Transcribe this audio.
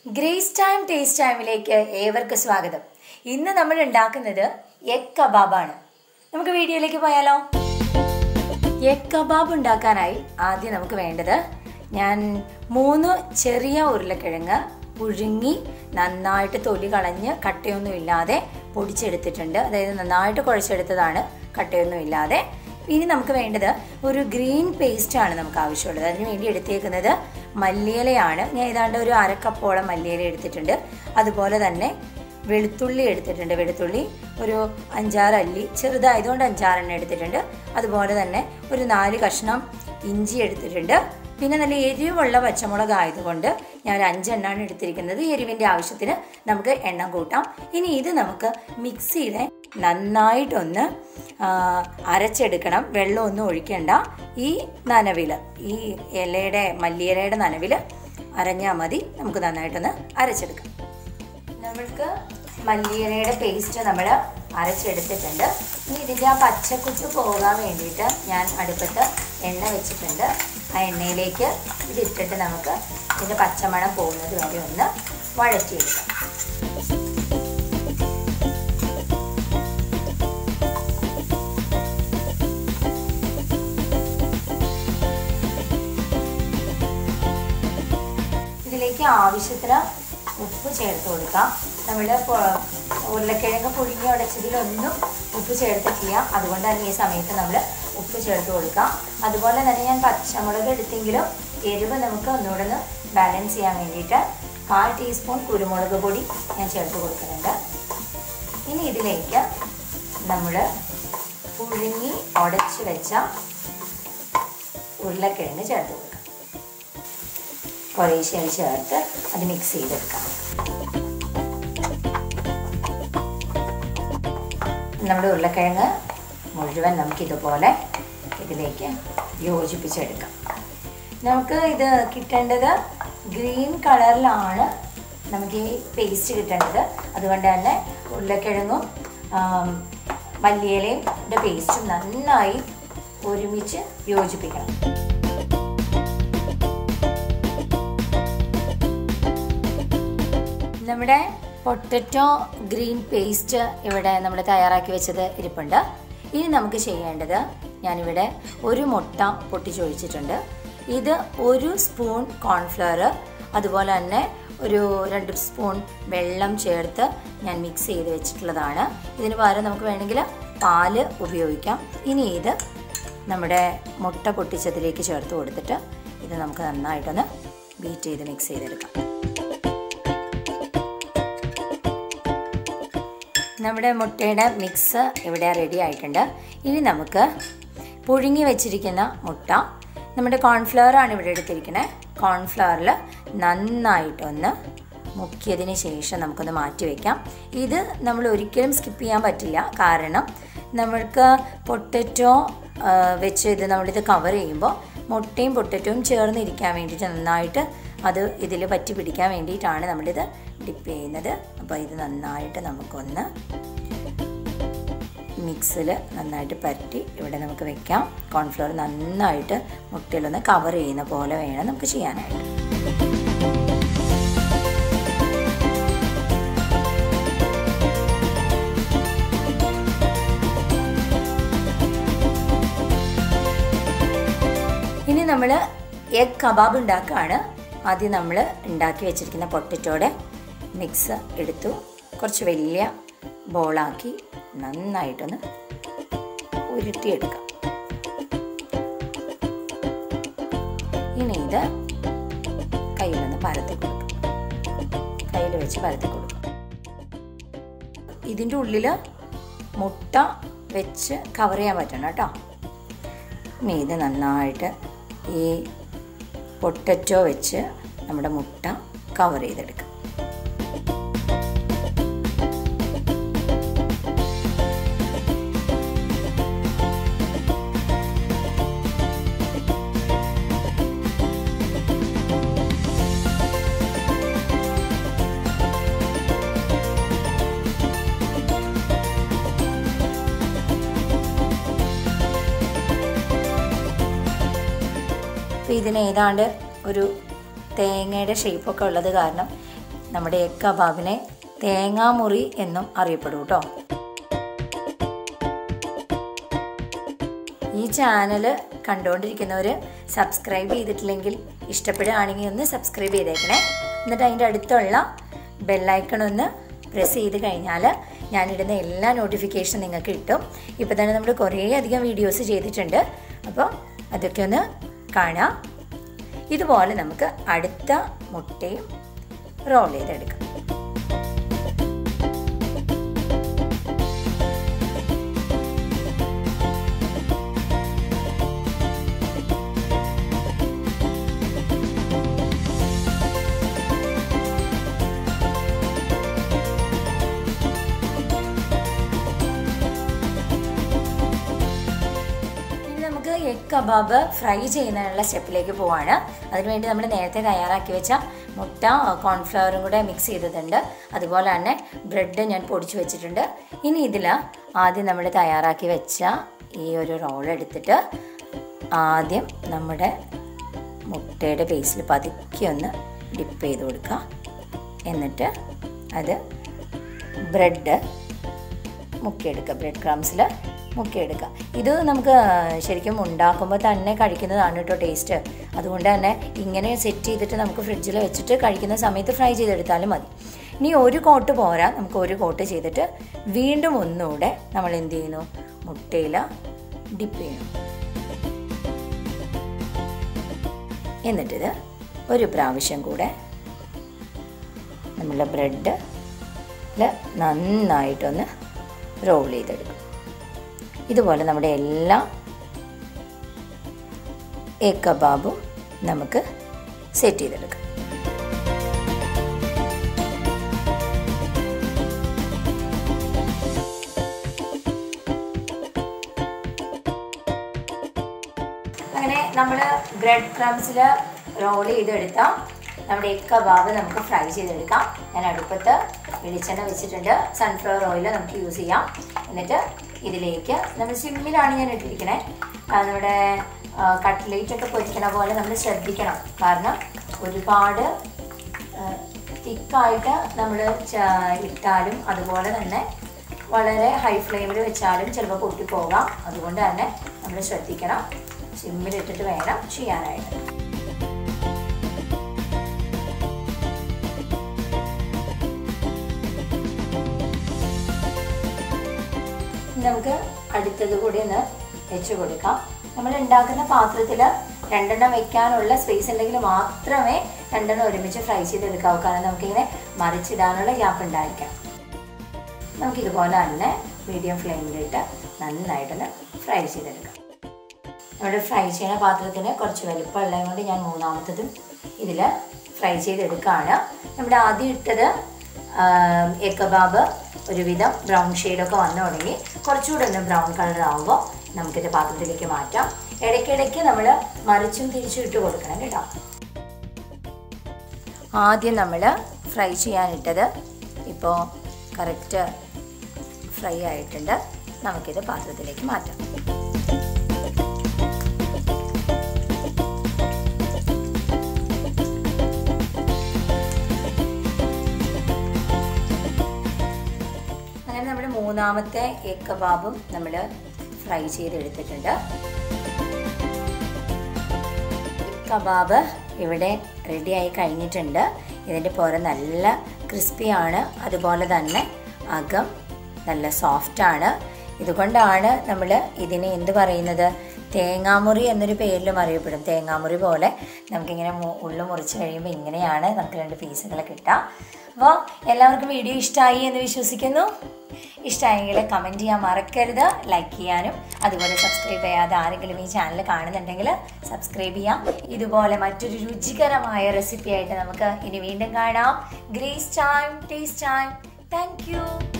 grace time taste ടൈമിലേക്ക് ഏവർക്കും സ്വാഗതം ഇന്ന് നമ്മൾ ഉണ്ടാക്കുന്നത് എഗ് കബാബാണ് നമുക്ക് വീഡിയോയിലേക്ക് പോയാലോ എഗ് കബാബ് ഉണ്ടാക്കാനായി ആദ്യം നമുക്ക് വേണ്ടത് ഞാൻ മൂന്ന് ചെറിയ ഉരുളക്കിഴങ്ങ് പുഴുങ്ങി നന്നായിട്ട് തൊലി കളഞ്ഞ് കട്ടയൊന്നും ഇല്ലാതെ പൊടിച്ചെടുത്തിട്ടുണ്ട് അതായത് നന്നായിട്ട് കുഴച്ചെടുത്തതാണ് കട്ടയൊന്നും ഇല്ലാതെ ഇനി നമുക്ക് വേണ്ടത് ഒരു ഗ്രീൻ പേസ്റ്റ് ആണ് നമുക്ക് ആവശ്യമുള്ളത് അതിന് വേണ്ടി എടുത്തേക്കുന്നത് മല്ലിയിലയാണ് ഞാൻ ഏതാണ്ട് ഒരു അരക്കപ്പോളം മല്ലിയില എടുത്തിട്ടുണ്ട് അതുപോലെ തന്നെ വെളുത്തുള്ളി എടുത്തിട്ടുണ്ട് വെളുത്തുള്ളി ഒരു അഞ്ചാറ് അല്ലി ചെറുതായതുകൊണ്ട് അഞ്ചാറെണ്ണം എടുത്തിട്ടുണ്ട് അതുപോലെ തന്നെ ഒരു നാല് കഷ്ണം ഇഞ്ചി എടുത്തിട്ടുണ്ട് പിന്നെ നല്ല എരിവുള്ള പച്ചമുളക് ആയതുകൊണ്ട് ഞാൻ ഒരു അഞ്ചെണ്ണമാണ് എടുത്തിരിക്കുന്നത് എരിവിൻ്റെ ആവശ്യത്തിന് നമുക്ക് എണ്ണം കൂട്ടാം ഇനി ഇത് നമുക്ക് മിക്സിയിലെ നന്നായിട്ടൊന്ന് അരച്ചെടുക്കണം വെള്ളമൊന്നും ഒഴിക്കേണ്ട ഈ നനവിൽ ഈ ഇലയുടെ മല്ലിയിലയുടെ നനവിൽ അരഞ്ഞാൽ മതി നമുക്ക് നന്നായിട്ടൊന്ന് അരച്ചെടുക്കാം നമ്മൾക്ക് മല്ലിയിലയുടെ പേസ്റ്റ് നമ്മൾ അരച്ചെടുത്തിട്ടുണ്ട് ഇനി ഇതിൻ്റെ ആ പച്ചക്കുത്ത് പോകാൻ വേണ്ടിയിട്ട് ഞാൻ അടുപ്പത്ത് എണ്ണ വെച്ചിട്ടുണ്ട് ആ എണ്ണയിലേക്ക് ഇതിട്ടിട്ട് നമുക്ക് ഇതിൻ്റെ പച്ചമണം പോകുന്നത് വരെ ഒന്ന് വഴറ്റിയെടുക്കാം ഇതിലേക്ക് ആവശ്യത്തിന് ഉപ്പ് ചേർത്ത് കൊടുക്കാം നമ്മൾ ഉരുളക്കിഴങ്ങ് പുഴുങ്ങി ഉടച്ചതിലൊന്നും ഉപ്പ് ചേർത്തിട്ടില്ല അതുകൊണ്ട് തന്നെ ഈ സമയത്ത് നമ്മൾ ഉപ്പ് ചേർത്ത് കൊടുക്കാം അതുപോലെ തന്നെ ഞാൻ പച്ചമുളക് എടുത്തെങ്കിലും എരിവ് നമുക്ക് ഒന്നുകൂടെ ഒന്ന് ബാലൻസ് ചെയ്യാൻ വേണ്ടിയിട്ട് കാൽ ടീസ്പൂൺ കുരുമുളക് പൊടി ഞാൻ ചേർത്ത് കൊടുക്കുന്നുണ്ട് ഇനി ഇതിലേക്ക് നമ്മൾ പുഴുങ്ങി ഉടച്ച് വെച്ച ഉരുളക്കിഴങ്ങ് ചേർത്ത് കൊടുക്കാം കുറേശ്ശെ ചേർത്ത് അത് മിക്സ് ചെയ്തെടുക്കാം നമ്മുടെ ഉരുളക്കിഴങ്ങ് മുഴുവൻ നമുക്കിതുപോലെ ഇതിലേക്ക് യോജിപ്പിച്ചെടുക്കാം നമുക്ക് ഇത് കിട്ടേണ്ടത് ഗ്രീൻ കളറിലാണ് നമുക്ക് ഈ പേസ്റ്റ് കിട്ടേണ്ടത് അതുകൊണ്ട് തന്നെ ഉരുളക്കിഴങ്ങും മല്ലിയിലയും പേസ്റ്റും നന്നായി ഒരുമിച്ച് യോജിപ്പിക്കണം നമ്മുടെ പൊട്ടറ്റോ ഗ്രീൻ പേസ്റ്റ് ഇവിടെ നമ്മൾ തയ്യാറാക്കി വെച്ചത് ഇരിപ്പുണ്ട് ഇനി നമുക്ക് ചെയ്യേണ്ടത് ഞാനിവിടെ ഒരു മുട്ട പൊട്ടിച്ചൊഴിച്ചിട്ടുണ്ട് ഇത് ഒരു സ്പൂൺ കോൺഫ്ലവർ അതുപോലെ തന്നെ ഒരു രണ്ട് സ്പൂൺ വെള്ളം ചേർത്ത് ഞാൻ മിക്സ് ചെയ്ത് വെച്ചിട്ടുള്ളതാണ് ഇതിന് പകരം നമുക്ക് വേണമെങ്കിൽ പാല് ഉപയോഗിക്കാം ഇനി ഇത് നമ്മുടെ മുട്ട പൊട്ടിച്ചതിലേക്ക് ചേർത്ത് കൊടുത്തിട്ട് ഇത് നമുക്ക് നന്നായിട്ടൊന്ന് ബീറ്റ് ചെയ്ത് മിക്സ് ചെയ്തെടുക്കാം നമ്മുടെ മുട്ടയുടെ മിക്സ് ഇവിടെ റെഡി ആയിട്ടുണ്ട് ഇനി നമുക്ക് പുഴുങ്ങി വെച്ചിരിക്കുന്ന മുട്ട നമ്മുടെ കോൺഫ്ലവർ ആണ് ഇവിടെ എടുത്തിരിക്കുന്നത് കോൺഫ്ലവറിൽ നന്നായിട്ടൊന്ന് മുക്കിയതിന് ശേഷം നമുക്കൊന്ന് മാറ്റി വയ്ക്കാം ഇത് നമ്മൾ ഒരിക്കലും സ്കിപ്പ് ചെയ്യാൻ പറ്റില്ല കാരണം നമ്മൾക്ക് പൊട്ടറ്റോ വെച്ച് ഇത് നമ്മളിത് കവർ ചെയ്യുമ്പോൾ മുട്ടയും പൊട്ടറ്റോയും ചേർന്നിരിക്കാൻ വേണ്ടിയിട്ട് നന്നായിട്ട് അത് ഇതിൽ പറ്റി പിടിക്കാൻ വേണ്ടിയിട്ടാണ് നമ്മളിത് ഡിപ്പ് ചെയ്യുന്നത് അപ്പോൾ ഇത് നന്നായിട്ട് നമുക്കൊന്ന് മിക്സിൽ നന്നായിട്ട് പരട്ടി ഇവിടെ നമുക്ക് വെക്കാം കോൺഫ്ലവർ നന്നായിട്ട് മുട്ടയിലൊന്ന് കവർ ചെയ്യുന്ന പോലെ വേണം നമുക്ക് ചെയ്യാനായിട്ട് ഇനി നമ്മൾ എഗ് കബാബ് ഉണ്ടാക്കുകയാണ് ആദ്യം നമ്മൾ ഉണ്ടാക്കി വെച്ചിരിക്കുന്ന പൊട്ടറ്റോടെ മിക്സ് എടുത്തു കുറച്ച് വലിയ ബോളാക്കി നന്നായിട്ടൊന്ന് ഉരുട്ടിയെടുക്കാം ഇനി ഇത് കയ്യിലൊന്ന് പരത്തി കൊടുക്കാം കയ്യിൽ വെച്ച് പരത്തി കൊടുക്കാം ഇതിൻ്റെ ഉള്ളിൽ മുട്ട വെച്ച് കവർ ചെയ്യാൻ പറ്റണം കേട്ടോ ഇനി ഇത് നന്നായിട്ട് ഈ പൊട്ടറ്റോ വെച്ച് നമ്മുടെ മുട്ട കവർ ചെയ്തെടുക്കാം അപ്പോൾ ഇതിന് ഏതാണ്ട് ഒരു തേങ്ങയുടെ ഷേപ്പൊക്കെ ഉള്ളത് കാരണം നമ്മുടെ എഗ് കബാബിനെ തേങ്ങാമുറി എന്നും അറിയപ്പെടും കേട്ടോ ഈ ചാനൽ കണ്ടുകൊണ്ടിരിക്കുന്നവർ സബ്സ്ക്രൈബ് ചെയ്തിട്ടില്ലെങ്കിൽ ഇഷ്ടപ്പെടുകയാണെങ്കിൽ ഒന്ന് സബ്സ്ക്രൈബ് ചെയ്തേക്കണേ എന്നിട്ട് അതിൻ്റെ അടുത്തുള്ള ബെല്ലൈക്കൺ ഒന്ന് പ്രസ് ചെയ്ത് കഴിഞ്ഞാൽ ഞാനിടുന്ന എല്ലാ നോട്ടിഫിക്കേഷനും നിങ്ങൾക്ക് കിട്ടും ഇപ്പോൾ തന്നെ നമ്മൾ കുറേ അധികം വീഡിയോസ് ചെയ്തിട്ടുണ്ട് അപ്പോൾ അതൊക്കെ ഒന്ന് കാണാം ഇതുപോലെ നമുക്ക് അടുത്ത മുട്ടയും റോൾ ചെയ്തെടുക്കാം ഇനി നമുക്ക് എഗ് കബാബ് ഫ്രൈ ചെയ്യുന്നതിനുള്ള സ്റ്റെപ്പിലേക്ക് പോവാണ് അതിനുവേണ്ടി നമ്മൾ നേരത്തെ തയ്യാറാക്കി വെച്ച മുട്ട കോൺഫ്ലവറും കൂടെ മിക്സ് ചെയ്തിട്ടുണ്ട് അതുപോലെ തന്നെ ബ്രെഡ് ഞാൻ പൊടിച്ചു വെച്ചിട്ടുണ്ട് ഇനി ഇതിൽ ആദ്യം നമ്മൾ തയ്യാറാക്കി വെച്ച ഈ ഒരു റോൾ എടുത്തിട്ട് ആദ്യം നമ്മുടെ മുട്ടയുടെ ബേസിൽ പതുക്കെ ഒന്ന് ഡിപ്പ് ചെയ്ത് കൊടുക്കുക എന്നിട്ട് അത് ബ്രെഡ് മുക്കിയെടുക്കുക ബ്രെഡ് ക്രംസിൽ മുക്കിയെടുക്കുക ഇത് നമുക്ക് ശരിക്കും ഉണ്ടാക്കുമ്പോൾ തന്നെ കഴിക്കുന്നതാണ് കേട്ടോ ടേസ്റ്റ് അതുകൊണ്ട് തന്നെ ഇങ്ങനെ സെറ്റ് ചെയ്തിട്ട് നമുക്ക് ഫ്രിഡ്ജിൽ വെച്ചിട്ട് കഴിക്കുന്ന സമയത്ത് ഫ്രൈ ചെയ്തെടുത്താലും മതി ഇനി ഒരു കോട്ട് പോരാ നമുക്ക് ഒരു കോട്ട് ചെയ്തിട്ട് വീണ്ടും ഒന്നുകൂടെ നമ്മൾ എന്ത് ചെയ്യുന്നു മുട്ടയിൽ ഡിപ്പ് ചെയ്യണം എന്നിട്ടിത് ഒരു പ്രാവശ്യം കൂടെ നമ്മൾ ബ്രെഡ് നന്നായിട്ടൊന്ന് റോൾ ചെയ്തെടുക്കും ഇതുപോലെ നമ്മുടെ എല്ലാ എഗ് കബാബും നമുക്ക് സെറ്റ് ചെയ്തെടുക്കാം അങ്ങനെ നമ്മൾ ബ്രെഡ് ക്രംസിൽ റോൾ ചെയ്തെടുത്ത നമ്മുടെ എഗ് കബാബ് നമുക്ക് ഫ്രൈ ചെയ്തെടുക്കാം ഞാൻ അടുപ്പത്ത് വെളിച്ചെണ്ണ വെച്ചിട്ടുണ്ട് സൺഫ്ലവർ ഓയിൽ നമുക്ക് യൂസ് ചെയ്യാം എന്നിട്ട് ഇതിലേക്ക് നമ്മൾ സിമ്മിലാണ് ഞാൻ ഇട്ടിരിക്കണേ നമ്മുടെ കട്ട്ലേറ്റ് ഒക്കെ പൊരിക്കണ പോലെ നമ്മൾ ശ്രദ്ധിക്കണം കാരണം ഒരുപാട് തിക്കായിട്ട് നമ്മൾ ഇട്ടാലും അതുപോലെ തന്നെ വളരെ ഹൈ ഫ്ലെയിമിൽ വെച്ചാലും ചിലപ്പോൾ പൊട്ടിപ്പോകാം അതുകൊണ്ട് തന്നെ നമ്മൾ ശ്രദ്ധിക്കണം സിമ്മിലിട്ടിട്ട് വേണം ചെയ്യാനായിട്ട് നമുക്ക് അടുത്തത് കൂടി ഒന്ന് വെച്ച് കൊടുക്കാം നമ്മൾ ഉണ്ടാക്കുന്ന പാത്രത്തിൽ രണ്ടെണ്ണം വെക്കാനുള്ള സ്പേസ് ഉണ്ടെങ്കിൽ മാത്രമേ രണ്ടെണ്ണം ഒരുമിച്ച് ഫ്രൈ ചെയ്തെടുക്കാവൂ കാരണം നമുക്കിങ്ങനെ മറിച്ചിടാനുള്ള ഗ്യാപ്പ് ഉണ്ടായിരിക്കാം നമുക്കിതുപോലെ തന്നെ മീഡിയം ഫ്ലെയിമിലിട്ട് നന്നായിട്ടൊന്ന് ഫ്രൈ ചെയ്തെടുക്കാം നമ്മുടെ ഫ്രൈ ചെയ്യുന്ന പാത്രത്തിന് കുറച്ച് വലുപ്പമുള്ളത് കൊണ്ട് ഞാൻ മൂന്നാമത്തതും ഇതിൽ ഫ്രൈ ചെയ്തെടുക്കുകയാണ് നമ്മുടെ ആദ്യം ഇട്ടത് എഗ് കബാബ് ഒരുവിധം ബ്രൗൺ ഷെയ്ഡൊക്കെ വന്നു തുടങ്ങി കുറച്ചുകൂടെ ഒന്ന് ബ്രൗൺ കളർ ആകുമ്പോൾ നമുക്കിത് പാത്രത്തിലേക്ക് മാറ്റാം ഇടയ്ക്കിടയ്ക്ക് നമ്മൾ മറിച്ചും തിരിച്ചും ഇട്ട് കൊടുക്കണം കേട്ടോ ആദ്യം നമ്മൾ ഫ്രൈ ചെയ്യാനിട്ടത് ഇപ്പോൾ കറക്റ്റ് ഫ്രൈ ആയിട്ടുണ്ട് നമുക്കിത് പാത്രത്തിലേക്ക് മാറ്റാം അങ്ങനെ നമ്മുടെ മൂന്നാമത്തെ എഗ് കബാബും നമ്മൾ ഫ്രൈ ചെയ്തെടുത്തിട്ടുണ്ട് കബാബ് ഇവിടെ റെഡിയായി കഴിഞ്ഞിട്ടുണ്ട് ഇതിൻ്റെ പുറം നല്ല ക്രിസ്പിയാണ് അതുപോലെ തന്നെ അകം നല്ല സോഫ്റ്റാണ് ഇതുകൊണ്ടാണ് നമ്മൾ ഇതിനെ എന്ത് പറയുന്നത് തേങ്ങാമുറി എന്നൊരു പേരിലും അറിയപ്പെടും തേങ്ങാമുറി പോലെ നമുക്കിങ്ങനെ ഉള്ളു മുറിച്ച് കഴിയുമ്പോൾ ഇങ്ങനെയാണ് നമുക്ക് രണ്ട് പീസുകൾ കിട്ടുക അപ്പോൾ എല്ലാവർക്കും വീഡിയോ ഇഷ്ടമായി എന്ന് വിശ്വസിക്കുന്നു ഇഷ്ടമായെങ്കിൽ കമൻറ്റ് ചെയ്യാൻ മറക്കരുത് ലൈക്ക് ചെയ്യാനും അതുപോലെ സബ്സ്ക്രൈബ് ചെയ്യാതെ ആരെങ്കിലും ഈ ചാനൽ കാണുന്നുണ്ടെങ്കിൽ സബ്സ്ക്രൈബ് ചെയ്യാം ഇതുപോലെ മറ്റൊരു രുചികരമായ റെസിപ്പി ആയിട്ട് നമുക്ക് ഇനി വീണ്ടും കാണാം grace time taste time thank